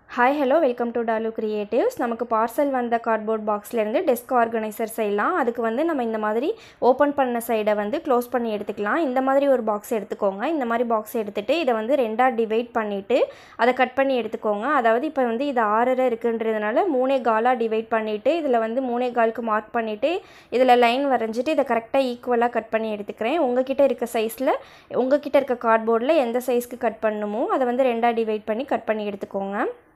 hi hello welcome to டாலு creatives நமக்கு parcel வந்த கார்ட்போர்ட் பாக்ஸ்லேருந்து டெஸ்க் ஆர்கனைசர் செய்யலாம் அதுக்கு வந்து நம்ம இந்த மாதிரி ஓப்பன் பண்ண சைடை வந்து க்ளோஸ் பண்ணி எடுத்துக்கலாம் இந்த மாதிரி ஒரு பாக்ஸ் எடுத்துக்கோங்க இந்த மாதிரி பாக்ஸ் எடுத்துகிட்டு இதை வந்து ரெண்டாக டிவைட் பண்ணிவிட்டு அதை கட் பண்ணி எடுத்துக்கோங்க அதாவது இப்போ வந்து இது ஆறரை இருக்குன்றதுனால மூணே காலாக டிவைட் பண்ணிவிட்டு இதில் வந்து மூணே காலுக்கு மார்க் பண்ணிவிட்டு இதில் லைன் வரைஞ்சிட்டு இதை கரெக்டாக ஈக்குவலாக கட் பண்ணி எடுத்துக்கிறேன் உங்ககிட்ட இருக்க சைஸில் உங்ககிட்ட இருக்க கார்ட்போர்டில் எந்த சைஸ்க்கு கட் பண்ணணுமோ அதை வந்து ரெண்டாக டிவைட் பண்ணி கட் பண்ணி எடுத்துக்கோங்க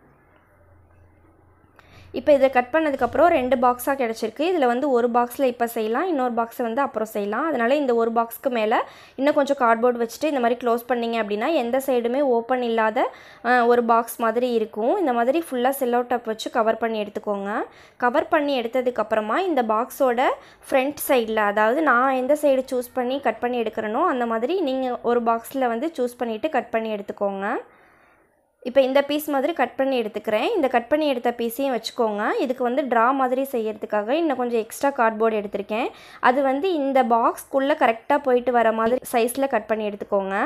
இப்போ இதை கட் பண்ணதுக்கப்புறம் ரெண்டு பாக்ஸாக கிடச்சிருக்கு இதில் வந்து ஒரு பாக்ஸில் இப்போ செய்யலாம் இன்னொரு பாக்ஸை வந்து அப்புறம் செய்யலாம் அதனால் இந்த ஒரு பாக்ஸ்க்கு மேலே இன்னும் கொஞ்சம் கார்ட்போர்ட் வச்சுட்டு இந்த மாதிரி க்ளோஸ் பண்ணிங்க அப்படின்னா எந்த சைடுமே ஓப்பன் இல்லாத அஹ், ஒரு பாக்ஸ் மாதிரி இருக்கும் இந்த மாதிரி ஃபுல்லாக செல்லோ டப் வச்சு கவர் பண்ணி எடுத்துக்கோங்க கவர் பண்ணி எடுத்ததுக்கப்புறமா இந்த பாக்ஸோட ஃப்ரண்ட் சைடில் அதாவது நான் எந்த சைடு சூஸ் பண்ணி கட் பண்ணி எடுக்கிறேனோ அந்த மாதிரி நீங்கள் ஒரு பாக்ஸில் வந்து சூஸ் பண்ணிவிட்டு கட் பண்ணி எடுத்துக்கோங்க இப்போ இந்த பீஸ் மாதிரி கட் பண்ணி எடுத்துக்கிறேன் இந்த கட் பண்ணி எடுத்த பீஸையும் வச்சுக்கோங்க இதுக்கு வந்து ட்ரா மாதிரி செய்யறதுக்காக இன்னும் கொஞ்சம் எக்ஸ்ட்ரா கார்ட்போர்டு எடுத்திருக்கேன் அது வந்து இந்த பாக்ஸ்க்குள்ளே கரெக்டாக போயிட்டு வர மாதிரி சைஸில் கட் பண்ணி எடுத்துக்கோங்க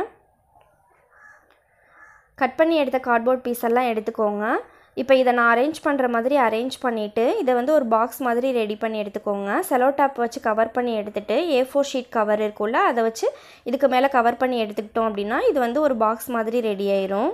கட் பண்ணி எடுத்த கார்ட்போர்ட் பீஸ் எல்லாம் எடுத்துக்கோங்க இப்போ இதை நான் அரேஞ்ச் பண்ணுற மாதிரி அரேஞ்ச் பண்ணிவிட்டு இதை வந்து ஒரு பாக்ஸ் மாதிரி ரெடி பண்ணி எடுத்துக்கோங்க செலோ டாப் வச்சு கவர் பண்ணி எடுத்துகிட்டு ஏ ஃபோர் ஷீட் கவர் இருக்குல்ல அதை வச்சு இதுக்கு மேலே கவர் பண்ணி எடுத்துக்கிட்டோம் அப்படின்னா இது வந்து ஒரு பாக்ஸ் மாதிரி ரெடி ஆயிரும்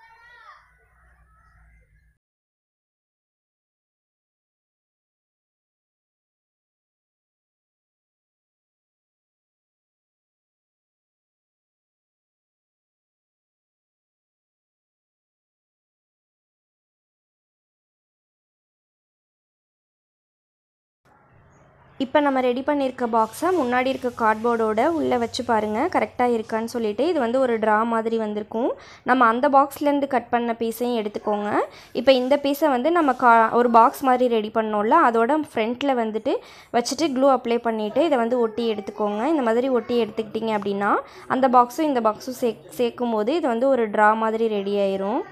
இப்போ நம்ம ரெடி பண்ணியிருக்க பாக்ஸை முன்னாடி இருக்க கார்ட்போர்டோட உள்ளே வச்சு பாருங்கள் கரெக்டாக இருக்கான்னு சொல்லிட்டு இது வந்து ஒரு ட்ரா மாதிரி வந்திருக்கும் நம்ம அந்த பாக்ஸ்லேருந்து கட் பண்ண பீஸையும் எடுத்துக்கோங்க இப்போ இந்த பீஸை வந்து நம்ம கா ஒரு பாக்ஸ் மாதிரி ரெடி பண்ணோம்ல அதோட ஃப்ரண்ட்டில் வந்துட்டு வச்சுட்டு க்ளூ அப்ளை பண்ணிவிட்டு இதை வந்து ஒட்டி எடுத்துக்கோங்க இந்த மாதிரி ஒட்டி எடுத்துக்கிட்டிங்க அப்படின்னா அந்த பாக்ஸும் இந்த பாக்ஸும் சே சேர்க்கும் போது இது வந்து ஒரு ட்ரா மாதிரி ரெடி ஆயிரும்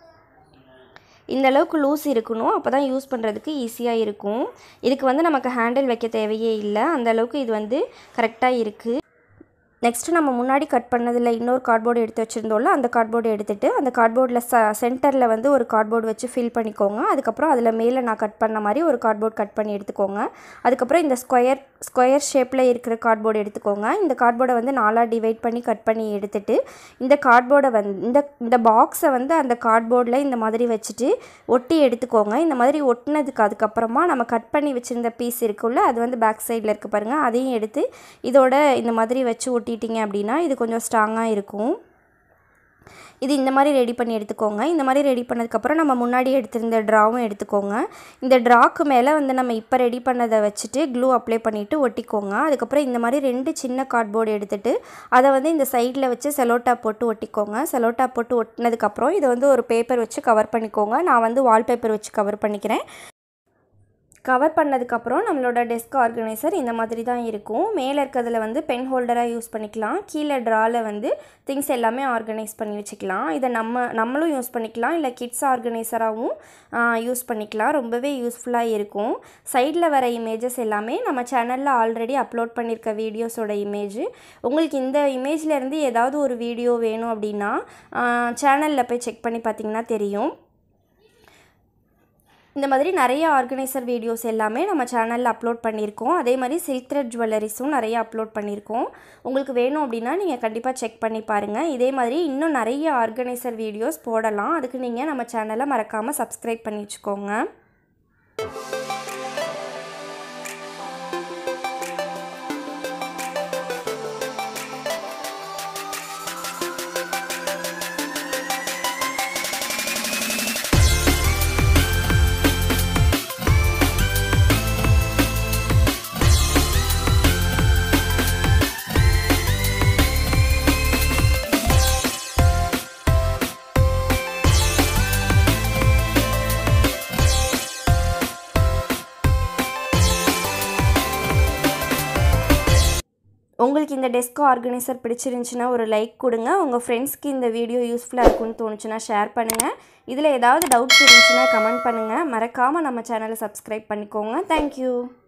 இந்த அளவுக்கு லூஸ் இருக்கணும் அப்போ தான் யூஸ் பண்ணுறதுக்கு ஈஸியாக இருக்கும் இதுக்கு வந்து நமக்கு ஹேண்டில் வைக்க தேவையே இல்லை அந்த அளவுக்கு இது வந்து கரெக்டாக இருக்குது நெக்ஸ்ட்டு நம்ம முன்னாடி கட் பண்ணதில் இன்னொரு கார்ட்போர்டு எடுத்து வச்சுருந்தோம்ல அந்த கார்ட்போர்டு எடுத்துகிட்டு அந்த கார்ட்போர்டில் ச சென்டரில் வந்து ஒரு கார்ட்போர்டு வச்சு ஃபில் பண்ணிக்கோங்க அதுக்கப்புறம் அதில் மேலே நான் கட் பண்ண மாதிரி ஒரு கார்ட்போர்ட் கட் பண்ணி எடுத்துக்கோங்க அதுக்கப்புறம் இந்த ஸ்கொயர் ஸ்கொயர் ஷேப்பில் இருக்கிற கார்ட்போர்டு எடுத்துக்கோங்க இந்த கார்ட்போர்டை வந்து நாலாக டிவைட் பண்ணி கட் பண்ணி எடுத்துட்டு இந்த கார்ட்போர்டை வந்து இந்த இந்த பாக்ஸை வந்து அந்த கார்ட்போர்டில் இந்த மாதிரி வச்சுட்டு ஒட்டி எடுத்துக்கோங்க இந்த மாதிரி ஒட்டினதுக்கு அதுக்கப்புறமா நம்ம கட் பண்ணி வச்சுருந்த பீஸ் இருக்குல்ல அது வந்து பேக் சைடில் இருக்குது பாருங்கள் அதையும் எடுத்து இதோட இந்த மாதிரி வச்சு ஒட்டிட்டீங்க அப்படின்னா இது கொஞ்சம் ஸ்ட்ராங்காக இருக்கும் இது இந்த மாதிரி ரெடி பண்ணி எடுத்துக்கோங்க இந்த மாதிரி ரெடி பண்ணதுக்கப்புறம் நம்ம முன்னாடி எடுத்திருந்த ட்ராவும் எடுத்துக்கோங்க இந்த ட்ராக்கு மேலே வந்து நம்ம இப்போ ரெடி பண்ணதை வச்சுட்டு க்ளூ அப்ளை பண்ணிவிட்டு ஒட்டிக்கோங்க அதுக்கப்புறம் இந்த மாதிரி ரெண்டு சின்ன கார்ட்போர்டு எடுத்துகிட்டு அதை வந்து இந்த சைடில் வச்சு செலோட்டாப் போட்டு ஒட்டிக்கோங்க செலோட்டாப் போட்டு ஒட்டினதுக்கப்புறம் இதை வந்து ஒரு பேப்பர் வச்சு கவர் பண்ணிக்கோங்க நான் வந்து வால்பேப்பர் வச்சு கவர் பண்ணிக்கிறேன் கவர் பண்ணதுக்கப்புறம் நம்மளோட டெஸ்க் ஆர்கனைசர் இந்த மாதிரி தான் இருக்கும் மேலே இருக்கிறதுல வந்து பென் ஹோல்டராக யூஸ் பண்ணிக்கலாம் கீழே ட்ராவில் வந்து திங்ஸ் எல்லாமே ஆர்கனைஸ் பண்ணி வச்சுக்கலாம் இதை நம்ம நம்மளும் யூஸ் பண்ணிக்கலாம் இல்லை கிட்ஸ் ஆர்கனைசராகவும் யூஸ் பண்ணிக்கலாம் ரொம்பவே யூஸ்ஃபுல்லாக இருக்கும் சைடில் வர இமேஜஸ் எல்லாமே நம்ம சேனலில் ஆல்ரெடி அப்லோட் பண்ணியிருக்க வீடியோஸோட இமேஜ் உங்களுக்கு இந்த இமேஜ்லேருந்து ஏதாவது ஒரு வீடியோ வேணும் அப்படின்னா சேனலில் போய் செக் பண்ணி பார்த்தீங்கன்னா தெரியும் இந்த மாதிரி நிறைய ஆர்கனைசர் வீடியோஸ் எல்லாமே நம்ம சேனலில் அப்லோட் பண்ணியிருக்கோம் அதே மாதிரி சில்க் த்ரெட் ஜுவல்லரிஸும் நிறைய அப்லோட் பண்ணியிருக்கோம் உங்களுக்கு வேணும் அப்படின்னா நீங்கள் கண்டிப்பாக செக் பண்ணி பாருங்கள் இதே மாதிரி இன்னும் நிறைய ஆர்கனைசர் வீடியோஸ் போடலாம் அதுக்கு நீங்கள் நம்ம சேனலை மறக்காமல் சப்ஸ்கிரைப் பண்ணி வச்சுக்கோங்க உங்களுக்கு இந்த டெஸ்க் ஆர்கனைசர் பிடிச்சிருந்துச்சுன்னா ஒரு லைக் கொடுங்க உங்கள் ஃப்ரெண்ட்ஸ்க்கு இந்த வீடியோ யூஸ்ஃபுல்லாக இருக்கும்னு தோணுச்சுன்னா ஷேர் பண்ணுங்கள் இதில் ஏதாவது டவுட்ஸ் இருந்துச்சுன்னா கமெண்ட் பண்ணுங்கள் மறக்காமல் நம்ம சேனலை சப்ஸ்கிரைப் பண்ணிக்கோங்க தேங்க்யூ